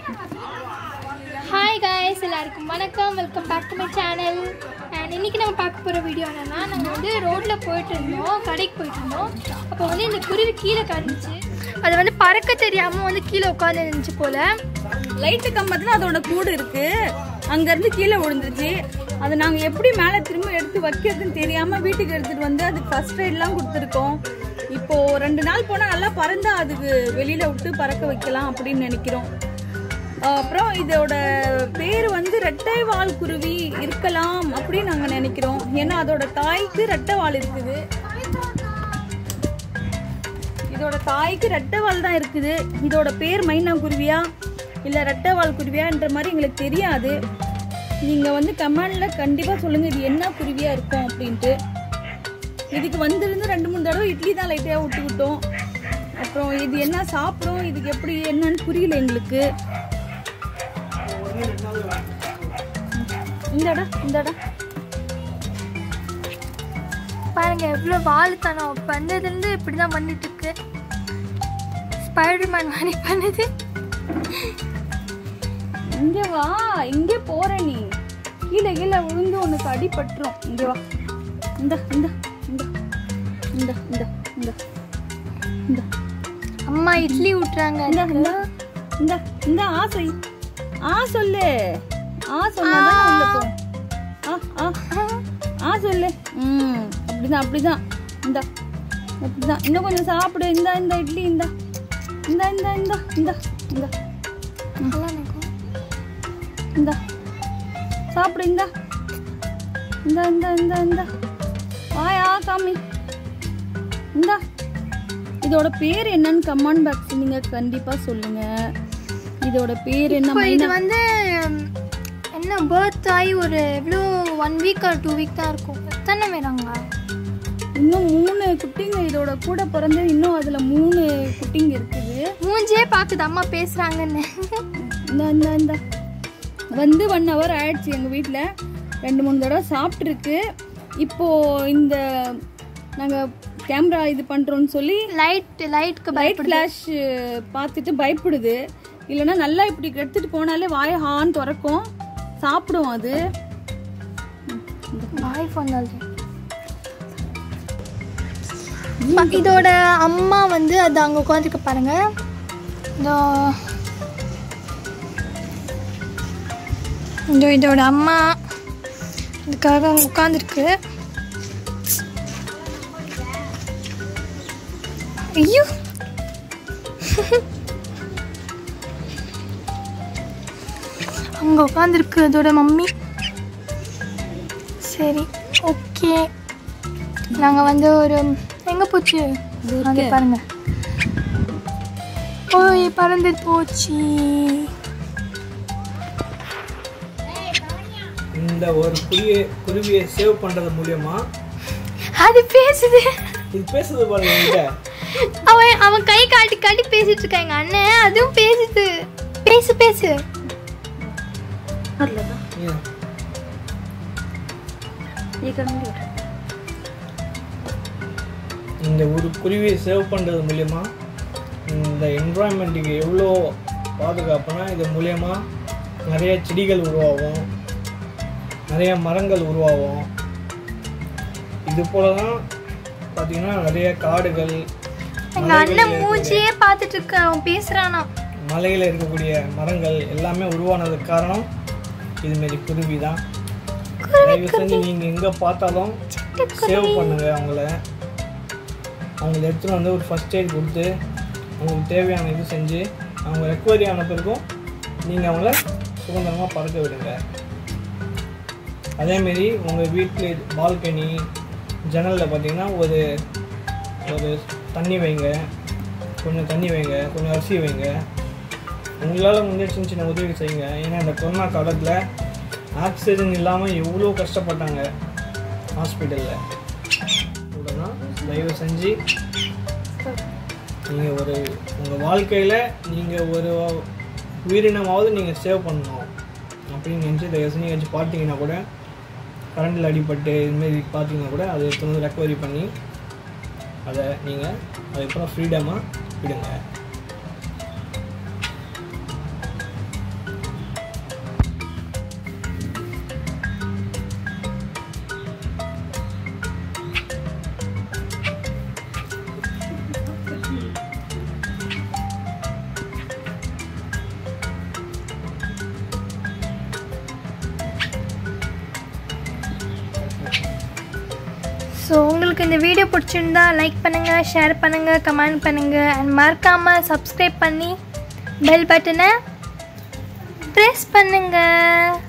Hi guys எல்லாருக்கும் வணக்கம் welcome back to my channel and இன்னைக்கு நம்ம பார்க்க போகிற வீடியோ என்னன்னா நாங்கள் வந்து ரோட்டில் போயிட்டு இருந்தோம் கடைக்கு போயிட்டு இருந்தோம் அப்போ வந்து இந்த குருவி கீழே கறந்துச்சு அது வந்து பறக்க தெரியாமல் வந்து கீழே உட்காந்து இருந்துச்சு போல லைட்டு கம்பத்துல அதோட கூடு இருக்கு அங்க இருந்து கீழே விழுந்துச்சு அதை நாங்க எப்படி மேல திரும்ப எடுத்து வைக்கிறதுன்னு தெரியாம வீட்டுக்கு எடுத்துட்டு வந்து அதுக்கு ஃபர்ஸ்ட் எய்ட்லாம் கொடுத்துருக்கோம் இப்போ ரெண்டு நாள் போனா நல்லா பறந்தா அதுக்கு வெளியில விட்டு பறக்க வைக்கலாம் அப்படின்னு நினைக்கிறோம் அப்புறம் இதோட பேர் வந்து ரெட்டை வால் குருவி இருக்கலாம் அப்படின்னு நாங்க நினைக்கிறோம் ஏன்னா அதோட தாய்க்கு ரெட்டை வால் இருக்குது இதோட தாய்க்கு ரெட்டை வால் தான் இருக்குது இதோட பேர் மைனா குருவியா இல்லை ரெட்டை வால் குருவியான்ற மாதிரி எங்களுக்கு தெரியாது நீங்கள் வந்து கமெண்டில் கண்டிப்பாக சொல்லுங்கள் இது என்ன குருவியாக இருக்கும் அப்படின்ட்டு இதுக்கு வந்திருந்து ரெண்டு மூணு தடவை இட்லி தான் லைட்டாக விட்டுக்கிட்டோம் அப்புறம் இது என்ன சாப்பிடும் இதுக்கு எப்படி என்னன்னு புரியல எங்களுக்கு இந்தடா இந்தடா பாருங்க எவ்வளோ வாழுத்தனம் வந்ததுலேருந்து இப்படி தான் பண்ணிட்டு இருக்கு ஸ்பைடர்மேன் மாதிரி பண்ணுது இங்கே வா இங்கே போற நீ கீழே கீழே விழுந்து உனக்கு அடிபட்டுரும் இங்கே வா இந்த இந்த இந்த இந்த இந்த இந்த இந்த அம்மா இட்லி விட்டுறாங்க இந்த இந்த இந்த இந்த ஆசை ஆ சொல்லு ஆ சொன்னாதான் உள்ள போகும் ஆ ஆ ஆ சொல்லு ம் அப்படிதான் அப்படிதான் இந்த அப்படிதான் இன்னும் கொஞ்சம் சாப்பிடு இந்த இந்த இட்லி இந்த இந்த இந்த இந்த இந்த இந்த நல்லா இருக்கும் இந்த சாப்பிடு இந்த இந்த இந்த இந்த இந்த வாயா காமி இந்த இதோட பேர் என்னன்னு கமெண்ட் பாக்ஸ் நீங்க கண்டிப்பா சொல்லுங்க இதோட பேர் என்ன இப்போ இது மைனா வந்து ம், என்ன பர்த் ஆகி ஒரு எவ்வளோ one week or two week தான் இருக்கும் எத்தனை வேறாங்க இன்னும் மூணு குட்டிங்க இதோட கூட பிறந்து இன்னும் அதுல மூணு குட்டிங்க இருக்குது மூஞ்சே பார்க்குது அம்மா பேசுறாங்கன்னு இந்த இந்த இந்த வந்து ஒன் ஹவர் ஆயிடுச்சு எங்கள் வீட்டில் ரெண்டு மூணு தடவை சாப்பிட்ருக்கு இப்போ இந்த நாங்கள் கேமரா இது பண்ணுறோன்னு சொல்லி லைட் லைட்க்கு லைட் ஃப்ளாஷ் பார்த்துட்டு பயப்படுது இல்லைன்னா நல்லா இப்படி எடுத்துட்டு போனாலே வாயை ஹான்னு திறக்கும் சாப்பிடும் அது பாய் ஃபோன் இதோட அம்மா வந்து அது அங்கே உட்காந்துருக்க பாருங்க இதோ இதோ இதோட அம்மா இதுக்காக அங்கே உட்காந்துருக்கு ஐயோ அங்கே உட்காந்துருக்கு அதோட மம்மி சரி ஓகே நாங்கள் வந்து ஒரு எங்கே போச்சு அங்கே பாருங்க ஓய் பறந்து போச்சு இந்த ஒரு குருவியை குருவியை சேவ் பண்றது மூலியமா அது பேசுது இது பேசுறது பாருங்க என்கிட்ட அவன் அவன் கை காட்டி காட்டி பேசிட்டு இருக்கான் எங்க அண்ணன் அதுவும் பேசுது பேசு பேசு ஏன்? இந்த ஒரு குருவியை சேவ் பண்றது மூலியமா இந்த என்வரான்மெண்ட்டுக்கு எவ்வளோ பாதுகாப்புனா இது மூலியமா நிறைய செடிகள் உருவாகும் நிறைய மரங்கள் உருவாகும் இது போல தான் பார்த்தீங்கன்னா நிறைய காடுகள் எங்க அண்ணன் மூஞ்சியே பார்த்துட்டு இருக்க அவன் பேசுறானா மலையில் இருக்கக்கூடிய மரங்கள் எல்லாமே உருவானதுக்கு காரணம் இதுமாரி குருவி தான் தயவு செஞ்சு நீங்கள் எங்கே பார்த்தாலும் சேவ் பண்ணுங்க அவங்கள அவங்கள எடுத்துகிட்டு வந்து ஒரு ஃபஸ்ட் எய்ட் கொடுத்து அவங்களுக்கு தேவையான இது செஞ்சு அவங்க ரெக்கவரி ஆன பிறகும் நீங்கள் அவங்கள சுதந்திரமாக பறக்க விடுங்க அதேமாரி உங்கள் வீட்டில் பால்கனி ஜன்னலில் பார்த்தீங்கன்னா ஒரு ஒரு தண்ணி வைங்க கொஞ்சம் தண்ணி வைங்க கொஞ்சம் அரிசி வைங்க உங்களால் முடிஞ்ச சின்ன சின்ன உதவி செய்யுங்க ஏன்னா இந்த கொரோனா காலத்தில் ஆக்சிஜன் இல்லாமல் எவ்வளோ கஷ்டப்பட்டாங்க ஹாஸ்பிட்டலில் உடனே தயவு செஞ்சு நீங்கள் ஒரு உங்கள் வாழ்க்கையில் நீங்கள் ஒரு உயிரினமாவது நீங்கள் சேவ் பண்ணணும் அப்படின்னு நினச்சி தயவு செஞ்சு எங்கேயாச்சும் பார்த்தீங்கன்னா கூட கரண்டில் அடிபட்டு இதுமாரி பார்த்தீங்கன்னா கூட அதை எடுத்து வந்து ரெக்கவரி பண்ணி அதை நீங்கள் அதுக்கப்புறம் ஃப்ரீடமாக விடுங்க ஸோ உங்களுக்கு இந்த வீடியோ பிடிச்சிருந்தா லைக் பண்ணுங்கள் ஷேர் பண்ணுங்கள் கமெண்ட் பண்ணுங்கள் அண்ட் மறக்காமல் சப்ஸ்கிரைப் பண்ணி பெல் பட்டனை ப்ரெஸ் பண்ணுங்கள்